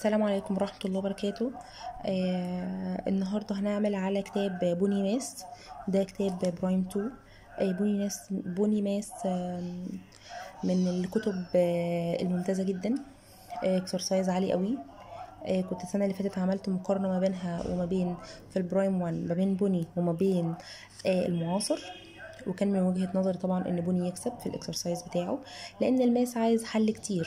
السلام عليكم ورحمة الله وبركاته آه النهاردة هنعمل على كتاب بوني ماس ده كتاب برايم 2 آه بوني ماس بوني ماس آه من الكتب آه الممتازة جدا اكسرسايز عالي قوي آه كنت السنة اللي فاتت عملت مقارنة ما بينها وما بين في البرايم 1 ما بين بوني وما بين آه المعاصر وكان من وجهة نظري طبعا ان بوني يكسب في الاكسرسايز بتاعه لان الماس عايز حل كتير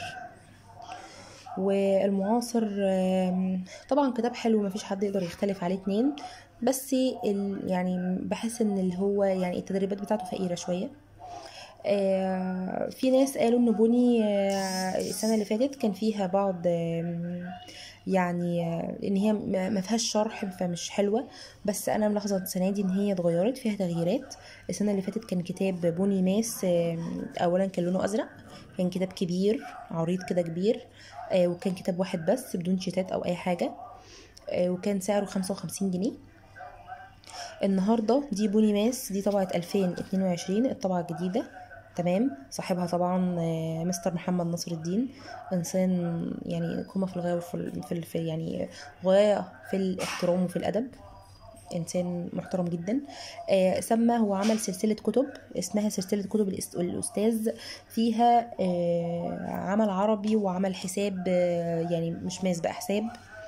والمعاصر آم، طبعا كتاب حلو مفيش حد يقدر يختلف عليه اتنين بس ال- يعني بحس ان اللي هو يعني التدريبات بتاعته فقيرة شوية آه، في ناس قالوا ان بوني آه، السنة اللي فاتت كان فيها بعض آم، يعني آه، ان هي ما ما فيهاش شرح فمش حلوة بس انا ملاحظة السنة دي ان هي اتغيرت فيها تغييرات السنة اللي فاتت كان كتاب بوني ماس آم، اولا كان لونه ازرق كان كتاب كبير عريض كده كبير آه، وكان كتاب واحد بس بدون شيتات او اي حاجة آه، وكان سعره خمسة وخمسين جنيه النهاردة دي بوني ماس دي طبعة 2022 الطبعة الجديدة تمام صاحبها طبعا آه، مستر محمد نصر الدين انسان يعني قمة في الغاية وفي ال- في ال- في يعني غاية في الاحترام وفي الادب انسان محترم جدا آه سمى هو عمل سلسله كتب اسمها سلسله كتب الأس- الاستاذ فيها آه عمل عربي وعمل حساب آه يعني مش ماس بقى حساب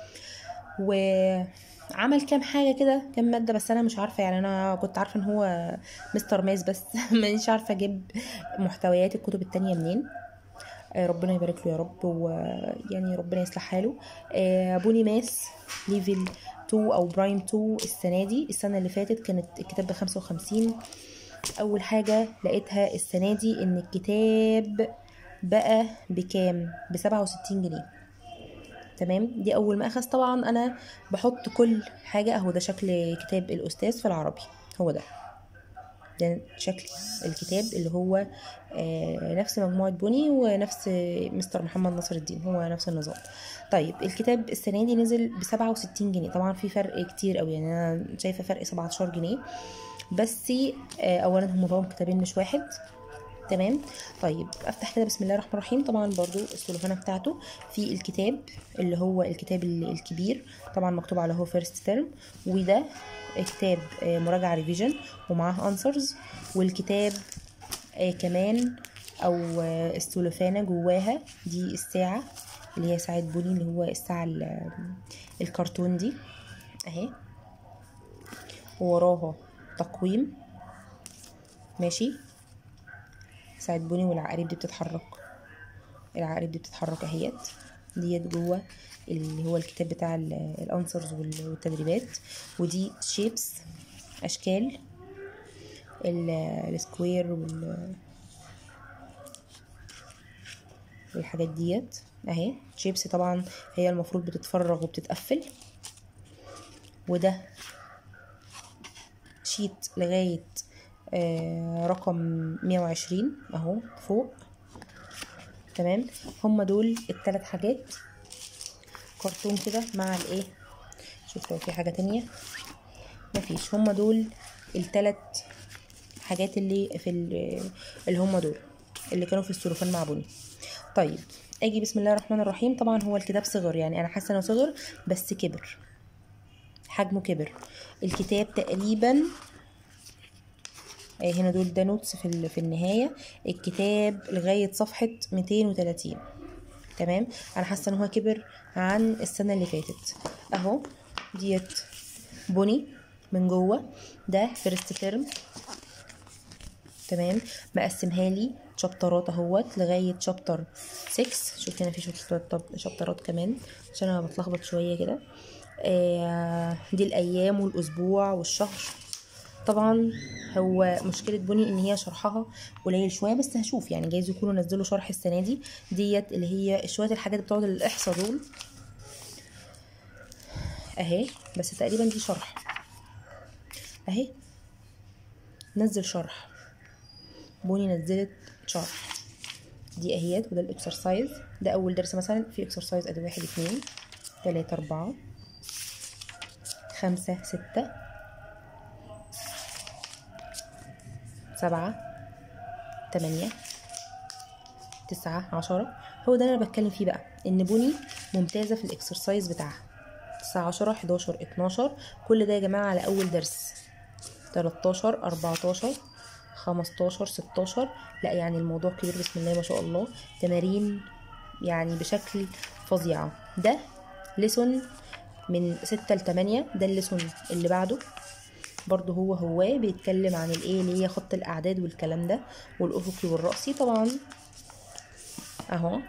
وعمل كام حاجه كده كام ماده بس انا مش عارفه يعني انا كنت عارفه ان هو مستر ماس بس مانيش عارفه اجيب محتويات الكتب التانية منين آه، ربنا يبارك له يا رب ويعني ربنا يصلح حاله آه، بوني ماس ليفل 2 او برايم 2 السنه دي السنه اللي فاتت كانت الكتاب ب 55 اول حاجه لقيتها السنه دي ان الكتاب بقى بكام ب 67 جنيه تمام دي اول ما اخذ طبعا انا بحط كل حاجه اهو ده شكل كتاب الاستاذ في العربي هو ده ده شكل الكتاب اللي هو آه، نفس مجموعة بني ونفس مستر محمد نصر الدين هو نفس النظام طيب الكتاب السنة دي نزل بسبعة وستين جنيه طبعا في فرق كتير قوي يعني أنا شايفة فرق سبعتاشر جنيه بس آه، أولا هم طبعا كتابين مش واحد تمام طيب افتح كده بسم الله الرحمن الرحيم طبعا برضو السلوفانه بتاعته في الكتاب اللي هو الكتاب ال- الكبير طبعا مكتوب على هو فيرست ترم وده كتاب آه، مراجعه ريفيجن ومعاه انسرز والكتاب آه، كمان او آه، السلوفانه جواها دي الساعه اللي هي ساعه بوني اللي هو الساعه ال- الكرتون دي اهي ووراها تقويم ماشي ساعة بوني والعقارب دي بتتحرك العقارب دي بتتحرك اهيت ديت جوه اللي هو الكتاب بتاع ال- الانسرز وال- والتدريبات ودي شيبس اشكال ال- السكوير وال والحاجات ديت اهي شيبس طبعا هي المفروض بتتفرغ وبتتقفل وده شيت لغاية آه، رقم 120 اهو فوق تمام هما دول التلات حاجات كرتون كده مع الايه شوف لو في حاجة تانية مفيش هما دول التلات حاجات اللي في ال- اللي هما دول اللي كانوا في السلوفان مع بني طيب اجي بسم الله الرحمن الرحيم طبعا هو الكتاب صغر يعني انا حاسه انه صغر بس كبر حجمه كبر الكتاب تقريبا آه، هنا دول ده نوتس في ال- في النهايه الكتاب لغايه صفحه 230 تمام انا حاسه ان هو كبر عن السنه اللي فاتت اهو ديت بني من جوه ده فيرست ترم تمام مقسمها لي شابترات اهوت لغايه شابتر 6 شوف هنا في شابترات شابترات كمان عشان انا بتلخبط شويه كده آه دي الايام والاسبوع والشهر طبعا هو مشكله بني ان هي شرحها قليل شويه بس هشوف يعني جايز يكونوا نزلوا شرح السنه دي ديت اللي هي شويه الحاجات بتوع الاحصاء دول اهي بس تقريبا دي شرح اهي نزل شرح بوني نزلت شرح دي اهيت وده الاكسرسايز ده اول درس مثلا في اكسرسايز ادي واحد اتنين تلاتة اربعة خمسة ستة سبعة تمانية تسعة عشرة هو ده اللي انا بتكلم فيه بقى ان بني ممتازه في الاكسرسايز بتاعها 9 10 11 12 كل ده يا جماعه على اول درس 13 14 15 16 لا يعني الموضوع كبير بسم الله ما شاء الله تمارين يعني بشكل فظيعة ده ليسون من ستة لتمانية ده الليسون اللي بعده برضه هو هو بيتكلم عن الايه اللي هي خط الاعداد والكلام ده والافقي والرأسي طبعا اهو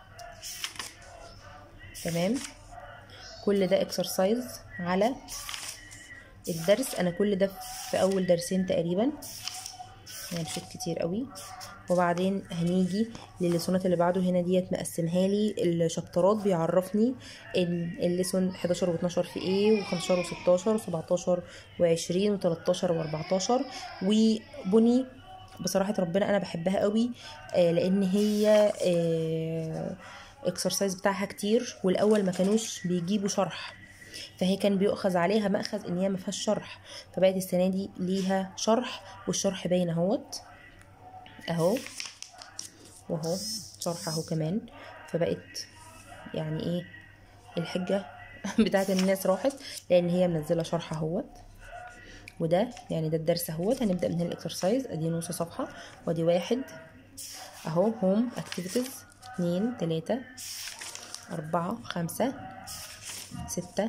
تمام كل ده اكسرسايز على الدرس انا كل ده في اول درسين تقريبا يعني مشيت كتير قوي وبعدين هنيجي للسونات اللي بعده هنا ديت مقسمها لي الشابترات بيعرفني ان الليسون 11 و12 في ايه و15 و16 و17 و20 و13 و14 وبني بصراحة ربنا انا بحبها قوي آه لان هي آه اكسرسايز بتاعها كتير والاول ما كانوش بيجيبوا شرح فهي كان بيؤخذ عليها مأخذ ان هي ما فيهاش شرح فبقت السنه دي ليها شرح والشرح باين اهوت اهو واهو شرح اهو كمان فبقت يعني ايه الحجه بتاعت الناس راحت لان هي منزله شرح اهوت وده يعني ده الدرس اهوت هنبدا من هنا الاكسرسايز ادي نص صفحه وادي واحد اهو هوم اكتيفيتيز اتنين تلاته اربعه خمسه ستة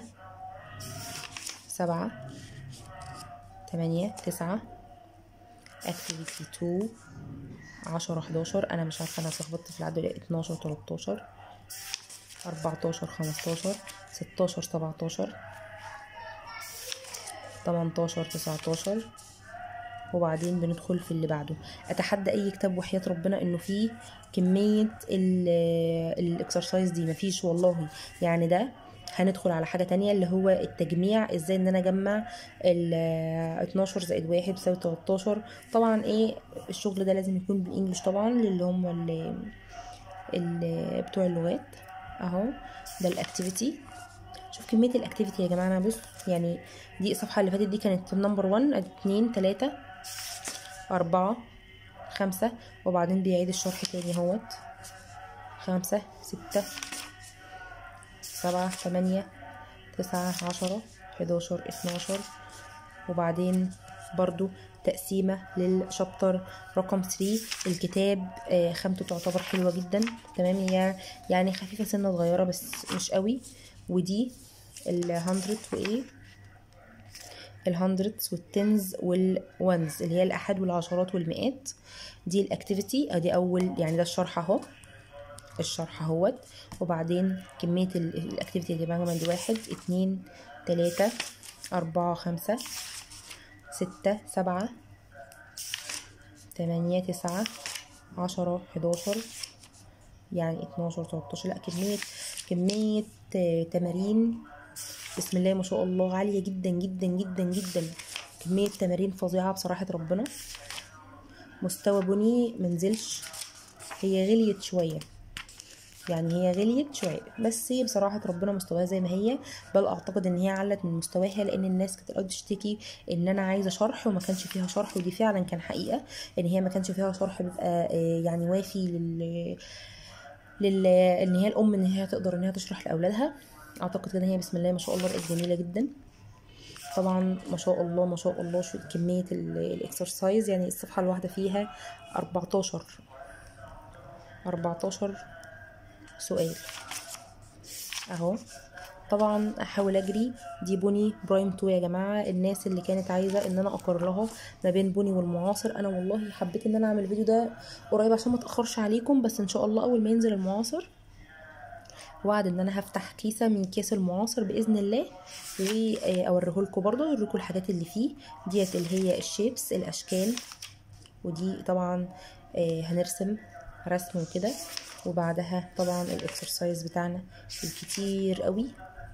سبعة تمانية تسعة activity 2 عشرة حداشر أنا مش عارفة أنا اتلخبطت في العدد اتناشر تلاتاشر أربعتاشر خمستاشر ستاشر سبعتاشر تمنتاشر تسعتاشر وبعدين بندخل في اللي بعده اتحدى اي كتاب وحياه ربنا انه فيه كميه الاكسرسايز دي مفيش والله يعني ده هندخل على حاجة تانية اللي هو التجميع ازاي ان انا اجمع ال 12 زائد واحد بيساوي 13 طبعا ايه الشغل ده لازم يكون بالانجلش طبعا للي هم اللي, اللي بتوع اللغات اهو ده الاكتيفيتي شوف كمية الاكتيفيتي يا جماعة انا بص يعني دي الصفحة اللي فاتت دي كانت نمبر 1 اتنين تلاتة أربعة خمسة وبعدين بيعيد الشرح تاني اهوت خمسة ستة سبعة تمانية تسعة عشرة حداشر اتناشر وبعدين برضو تقسيمة للشابتر رقم 3 الكتاب آه خامته تعتبر حلوة جدا تمام هي يعني خفيفة سنة صغيرة بس مش قوي ودي الهندرد وايه الهندردز والتنز والونز اللي هي الاحاد والعشرات والمئات دي الاكتيفيتي ادي اول يعني ده الشرح اهو الشرح اهوت وبعدين كمية الاكتيفيتي اللي بعمل دي واحد اتنين تلاتة أربعة خمسة ستة سبعة تمانية تسعة عشرة حداشر يعني اتناشر تلاتاشر لا كمية كمية تمارين بسم الله ما شاء الله عالية جدا جدا جدا جدا كمية تمارين فظيعة بصراحة ربنا مستوى بني منزلش هي غليت شوية يعني هي غليت شويه بس هي بصراحه ربنا مستواها زي ما هي بل اعتقد ان هي علت من مستواها لان الناس كانت الاول بتشتكي ان انا عايزه شرح وما كانش فيها شرح ودي فعلا كان حقيقه ان هي ما كانش فيها شرح بيبقى يعني وافي لل لل ان هي الام ان هي تقدر ان هي تشرح لاولادها اعتقد كده هي بسم الله ما شاء الله بقت جميله جدا طبعا ما شاء الله ما شاء الله شو كميه الاكسرسايز يعني الصفحه الواحده فيها 14 14 سؤال اهو طبعا احاول اجري دي بني برايم 2 يا جماعه الناس اللي كانت عايزه ان انا اقرر لها ما بين بني والمعاصر انا والله حبيت ان انا اعمل الفيديو ده قريب عشان ما اتاخرش عليكم بس ان شاء الله اول ما ينزل المعاصر وعد ان انا هفتح كيسه من كيس المعاصر باذن الله واوريه لكم برضه اوريكم الحاجات اللي فيه ديت اللي هي الشيبس الاشكال ودي طبعا هنرسم رسم وكده وبعدها طبعا الاكسرسايز بتاعنا الكتير قوي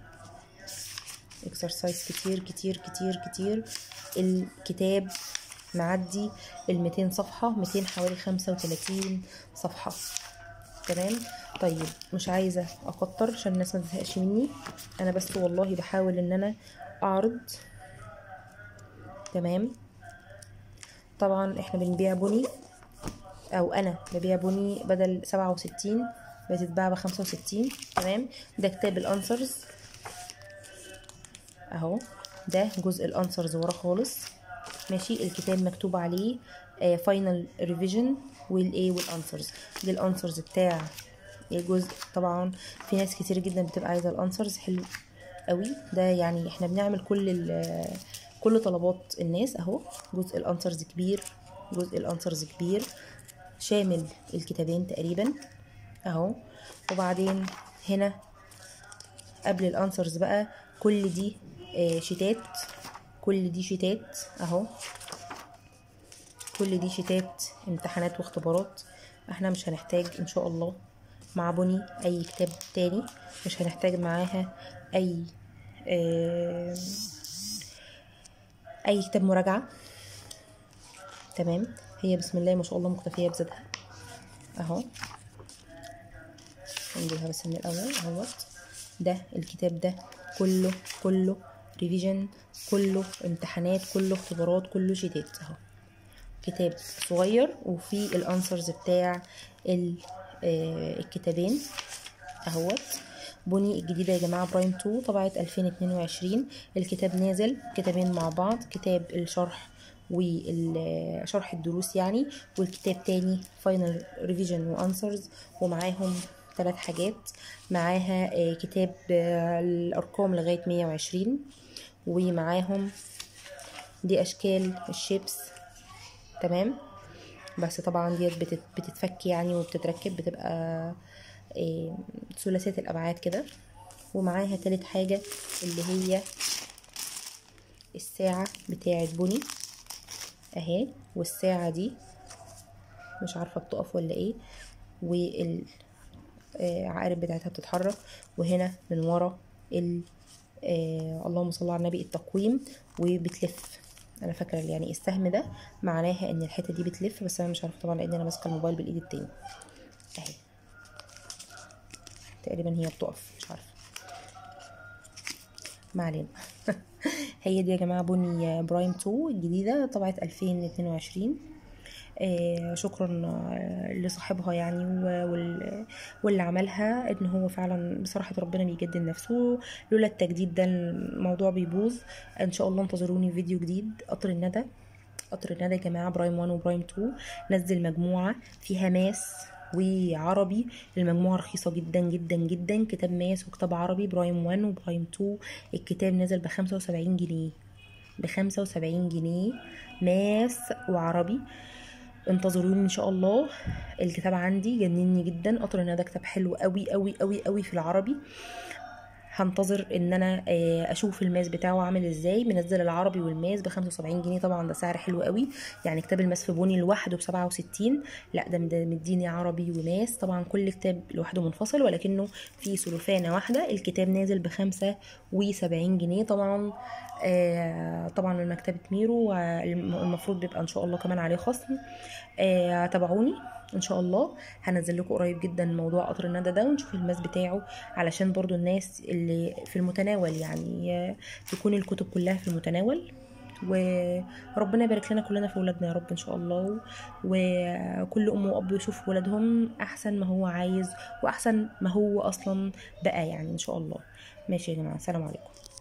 اكسرسايز كتير كتير كتير كتير الكتاب معدي ال 200 صفحة 200 حوالي 35 صفحة تمام طيب مش عايزة اكتر عشان الناس ما تزهقش مني انا بس والله بحاول ان انا اعرض تمام طبعا احنا بنبيع بني او انا ببيع بني بدل سبعة وستين بتتباع بخمسة وستين تمام ده كتاب الانسرز اهو ده جزء الانسرز ورا خالص ماشي الكتاب مكتوب عليه فاينل ريفيجن والايه والانسرز دي الانسرز بتاع الجزء طبعا في ناس كتير جدا بتبقى عايزه الانسرز حلو قوي ده يعني احنا بنعمل كل ال- كل طلبات الناس اهو جزء الانسرز كبير جزء الانسرز كبير شامل الكتابين تقريبا اهو وبعدين هنا قبل الانسرز بقى كل دي آه، شيتات كل دي شيتات اهو كل دي شيتات امتحانات واختبارات احنا مش هنحتاج ان شاء الله مع بني اي كتاب تاني مش هنحتاج معاها اي آه، اي كتاب مراجعة تمام هي بسم الله ما شاء الله مكتفية بذاتها اهو نجيبها بس من الاول اهوت ده الكتاب ده كله كله ريفيجن كله امتحانات كله اختبارات كله شيتات اهو كتاب صغير وفيه الانسرز بتاع ال- آه، الكتابين اهوت بني الجديدة يا جماعة برايم 2 طبعة 2022 الكتاب نازل كتابين مع بعض كتاب الشرح وشرح الدروس يعني والكتاب تاني فاينل ريفيجن وانسرز ومعاهم ثلاث حاجات معاها آه، كتاب آه، الأرقام لغاية 120 ومعاهم دي أشكال الشيبس تمام بس طبعا ديت بتت- بتتفك يعني وبتتركب بتبقى إيه، ثلاثية الأبعاد كده ومعاها تالت حاجة اللي هي الساعة بتاعة بني اهي والساعة دي مش عارفة بتقف ولا ايه والعقارب بتاعتها بتتحرك وهنا من ورا ال آه اللهم صل على النبي التقويم وبتلف انا فاكره يعني السهم ده معناها ان الحته دي بتلف بس انا مش عارفه طبعا لان انا ماسكه الموبايل بالايد التاني اهي تقريبا هي بتقف مش عارفه ما علينا هي دي يا جماعه بني برايم 2 الجديده طبعه 2022 آه شكرا آه، لصاحبها يعني و- وال- واللي عملها ان هو فعلا بصراحه ربنا بيجدد نفسه لولا التجديد ده الموضوع بيبوظ ان شاء الله انتظروني في فيديو جديد قطر الندى قطر الندى يا جماعه برايم 1 وبرايم 2 نزل مجموعه فيها ماس وعربي المجموعة رخيصة جدا جدا جدا كتاب ماس وكتاب عربي برايم 1 وبرايم 2 الكتاب نزل بخمسة وسبعين جنيه بخمسة وسبعين جنيه ماس وعربي انتظروني ان شاء الله الكتاب عندي جنني جدا قطر الندى كتاب حلو قوي قوي قوي قوي في العربي هنتظر ان انا آه، اشوف الماس بتاعه عامل ازاي منزل العربي والماس ب 75 جنيه طبعا ده سعر حلو قوي يعني كتاب الماس في بوني لوحده ب 67 لا ده مد- مديني عربي وماس طبعا كل كتاب لوحده منفصل ولكنه في سلوفانه واحده الكتاب نازل ب 75 جنيه طبعا آه طبعا من مكتبه ميرو آه، الم- المفروض بيبقى ان شاء الله كمان عليه خصم آه تابعوني ان شاء الله هنزل لكم قريب جدا موضوع قطر الندى ده ونشوف الماس بتاعه علشان برضو الناس اللي في المتناول يعني آه، تكون الكتب كلها في المتناول وربنا يبارك لنا كلنا في ولادنا يا رب ان شاء الله وكل ام واب يشوف ولادهم احسن ما هو عايز واحسن ما هو اصلا بقى يعني ان شاء الله ماشي يا جماعه السلام عليكم